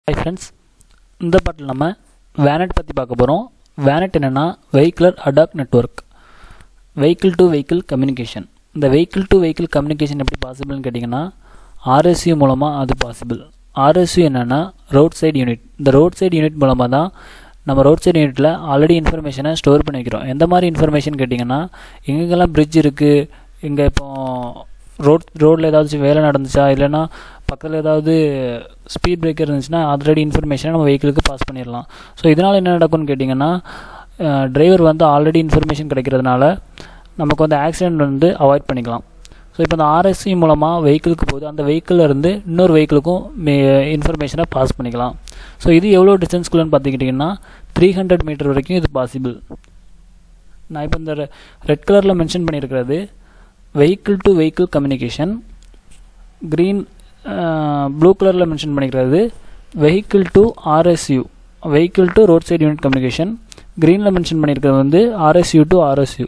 hi friends இந்த பாட்டில் நம்ம வேனட் பற்றி பார்க்க போகிறோம் வேனட் என்னென்னா vehicular ad hoc network vehicle to vehicle communication இந்த வெஹிக்கிள் டு வெஹிக்கிள் கம்யூனிகேஷன் எப்படி பாசிபிள்னு கேட்டிங்கன்னா ஆர்எஸ்யூ மூலமாக அது பாசிபிள் ஆர்எஸ்யூ என்னென்னா ரோட் சைடு யூனிட் இந்த ரோட் சைடு யூனிட் மூலமாக தான் நம்ம ரோட் சைடு யூனிட்டில் ஆல்ரெடி இன்ஃபர்மேஷனை ஸ்டோர் பண்ணி வைக்கிறோம் எந்த மாதிரி இன்ஃபர்மேஷன் கேட்டிங்கன்னா எங்கெங்கெல்லாம் பிரிட்ஜ் இருக்குது இங்கே இப்போ ரோட் ரோட்டில் ஏதாச்சும் வேலை நடந்துச்சா இல்லைன்னா பக்கத்தில் ஏதாவது ஸ்பீட் பிரேக்கர் இருந்துச்சுன்னா ஆல்ரெடி இன்ஃபர்மேஷனை நம்ம வெஹிக்கிளுக்கு பாஸ் பண்ணிடலாம் ஸோ இதனால் என்ன நடக்கும்னு கேட்டிங்கன்னா டிரைவர் வந்து ஆல்ரெடி இன்ஃபர்மேஷன் கிடைக்கிறதுனால நமக்கு வந்து ஆக்சிடெண்ட் வந்து அவாய்ட் பண்ணிக்கலாம் ஸோ இப்போ இந்த ஆர்எஸ்சி மூலமாக வெஹிக்கிளுக்கு போகுது அந்த வெஹிக்கிளில் இருந்து இன்னொரு வெஹிக்கிளுக்கும் இன்ஃபர்மேஷனை பாஸ் பண்ணிக்கலாம் ஸோ இது எவ்வளோ டிஸ்டன்ஸ்குள்ளேன்னு பார்த்துக்கிட்டிங்கன்னா த்ரீ ஹண்ட்ரட் மீட்டர் வரைக்கும் இது பாசிபிள் நான் இப்போ இந்த ரெட் கலரில் மென்ஷன் பண்ணியிருக்கிறது vehicle to vehicle communication green blue கலரில் மென்ஷன் பண்ணிக்கிறது vehicle to RSU vehicle to road side unit communication க்ரீனில் மென்ஷன் பண்ணியிருக்கிறது வந்து ஆர்எஸ்யூ டு ஆர்எஸ்யூ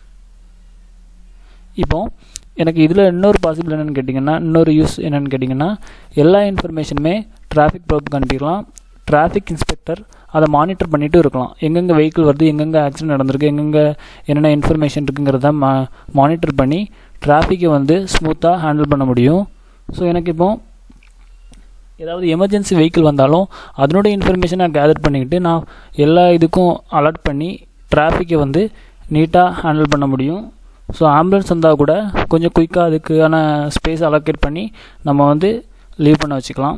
இப்போ எனக்கு இதில் இன்னொரு பாசிபிள் என்னென்னு கேட்டிங்கன்னா இன்னொரு யூஸ் என்னென்னு கேட்டிங்கன்னா எல்லா இன்ஃபர்மேஷனுமே டிராஃபிக் ப்ரோப்க்கு அனுப்பிடலாம் டிராஃபிக் இன்ஸ்பெக்டர் அதை மானிட்டர் பண்ணிட்டு இருக்கலாம் எங்கெங்கே வெஹிக்கிள் வருது எங்கெங்கே ஆக்சிடென்ட் நடந்திருக்கு எங்கெங்கே என்னென்ன இன்ஃபர்மேஷன் இருக்குங்கிறத மா மானிட்டர் பண்ணி டிராஃபிக்கை வந்து ஸ்மூத்தாக ஹேண்டில் பண்ண முடியும் ஸோ எனக்கு இப்போ ஏதாவது எமர்ஜென்சி வெஹிக்கிள் வந்தாலும் அதனோட இன்ஃபர்மேஷனை கேதர் பண்ணிக்கிட்டு நான் எல்லா இதுக்கும் அலர்ட் பண்ணி டிராஃபிக்கை வந்து நீட்டாக ஹேண்டில் பண்ண முடியும் ஸோ ஆம்புலன்ஸ் வந்தால் கூட கொஞ்சம் குயிக்காக அதுக்கான ஸ்பேஸ் அலோகேட் பண்ணி நம்ம வந்து லீவ் பண்ண வச்சுக்கலாம்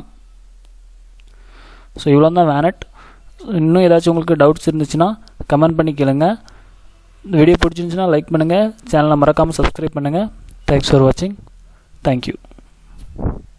ஸோ இவ்வளோ தான் வேனட் இன்னும் ஏதாச்சும் உங்களுக்கு டவுட்ஸ் இருந்துச்சுன்னா கமெண்ட் பண்ணி கேளுங்க இந்த வீடியோ பிடிச்சிருந்துச்சுன்னா லைக் பண்ணுங்கள் சேனலை மறக்காமல் சப்ஸ்கிரைப் பண்ணுங்கள் தேங்க்ஸ் ஃபார் வாட்சிங் தேங்க்யூ